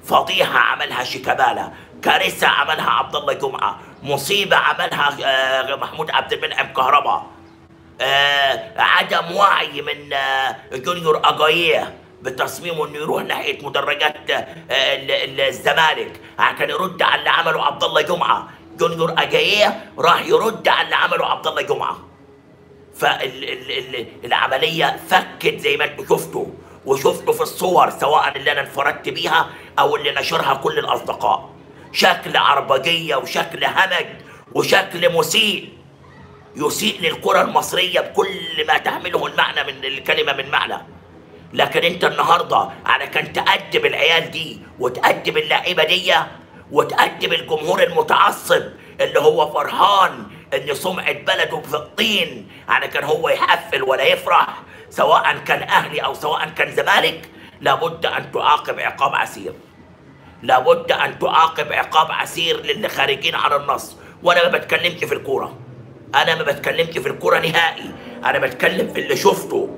فضيحه عملها شيكابالا كارثه عملها عبد الله جمعه مصيبه عملها آه، محمود عبد المنعم كهربا آه، عدم وعي من آه، جونيور اجاييه بتصميمه انه يروح ناحيه مدرجات آه، ال- ال- الزمالك عشان يرد على اللي عمله عبد الله جمعه جونيور اجاييه راح يرد على اللي عمله عبد الله جمعه فالعملية فكت زي ما انتوا شفتوا وشفتوا في الصور سواء اللي انا انفردت بيها او اللي نشرها كل الاصدقاء شكل عربجية وشكل همج وشكل مسيء يسيء للكرة المصرية بكل ما تحمله المعنى من الكلمة من معنى لكن انت النهارده على كان تأدب العيال دي وتأدب اللعيبة دي وتأدب الجمهور المتعصب اللي هو فرحان ان سمعة بلده في الطين على كان هو يحفل ولا يفرح سواء كان اهلي او سواء كان زمالك لابد ان تعاقب عقاب عسير لابد ان تعاقب عقاب عسير للي خارجين على النص وانا ما بتكلمش في الكوره انا ما بتكلمش في الكوره نهائي انا بتكلم في اللي شفته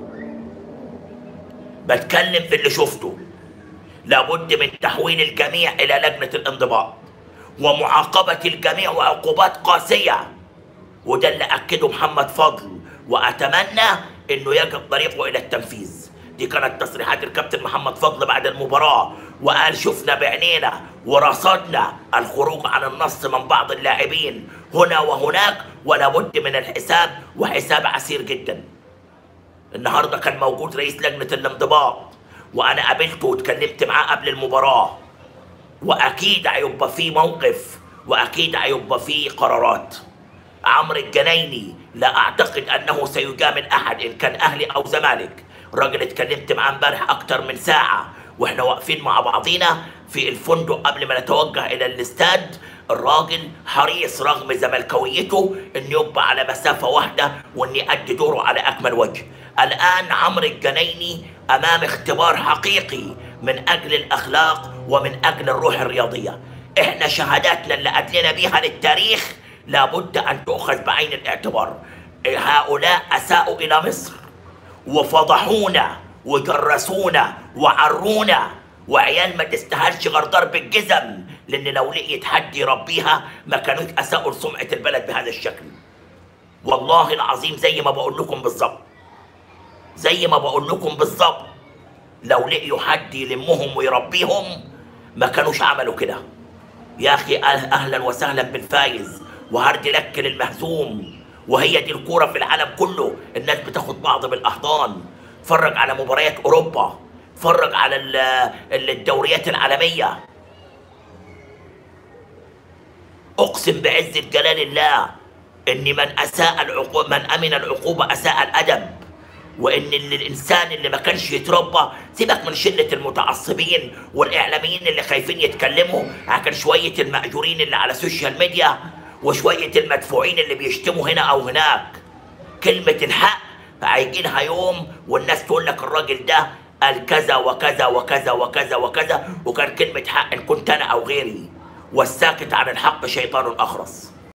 بتكلم في اللي شفته لابد من تحويل الجميع الى لجنه الانضباط ومعاقبه الجميع وعقوبات قاسيه وده اللي اكده محمد فضل واتمنى انه يجد طريقه الى التنفيذ دي كانت تصريحات الكابتن محمد فضل بعد المباراه وقال شفنا بعينينا ورصدنا الخروج عن النص من بعض اللاعبين هنا وهناك ولا بد من الحساب وحساب عسير جدا النهارده كان موجود رئيس لجنه الانضباط وانا قابلته واتكلمت معاه قبل المباراه واكيد هيبقى فيه موقف واكيد هيبقى فيه قرارات عمرو الجنايني لا اعتقد انه سيجامل احد ان كان اهلي او زمالك راجل اتكلمت معاه امبارح اكتر من ساعه واحنا واقفين مع بعضينا في الفندق قبل ما نتوجه الى الاستاد الراجل حريص رغم زملكاويته انه يبقى على مسافه واحده وان يؤدي دوره على اكمل وجه الان عمرو الجنايني امام اختبار حقيقي من اجل الاخلاق ومن اجل الروح الرياضيه احنا شهاداتنا اللي ادلنا بيها للتاريخ لابد ان تؤخذ بعين الاعتبار هؤلاء اساءوا الى مصر وفضحونا وجرسونا وعرونا وعيال ما تستاهلش غير ضرب الجزم لان لو لقيت حد يربيها ما كانوش اساءوا لسمعه البلد بهذا الشكل والله العظيم زي ما بقول لكم بالظبط زي ما بقول لكم بالظبط لو لقيوا حد يلمهم ويربيهم ما كانوش عملوا كده يا اخي أه- اهلا وسهلا بالفايز وهارد لك للمهزوم وهي دي الكوره في العالم كله الناس بتاخد بعض بالاحضان اتفرج على مباريات اوروبا اتفرج على ال- ال- الدوريات العالميه اقسم بعزه جلال الله ان من اساء العقوبه من امن العقوبه اساء الادب وان ال- الانسان اللي ما كانش يتربى سيبك من شله المتعصبين والاعلاميين اللي خايفين يتكلموا عشان شويه المأجورين اللي على السوشيال ميديا وشويه المدفوعين اللي بيشتموا هنا او هناك كلمه الحق هيجي لها يوم والناس تقول لك الراجل ده قال كذا وكذا وكذا وكذا وكذا وكان كلمه حق ان كنت انا او غيري والساكت عن الحق شيطان اخرس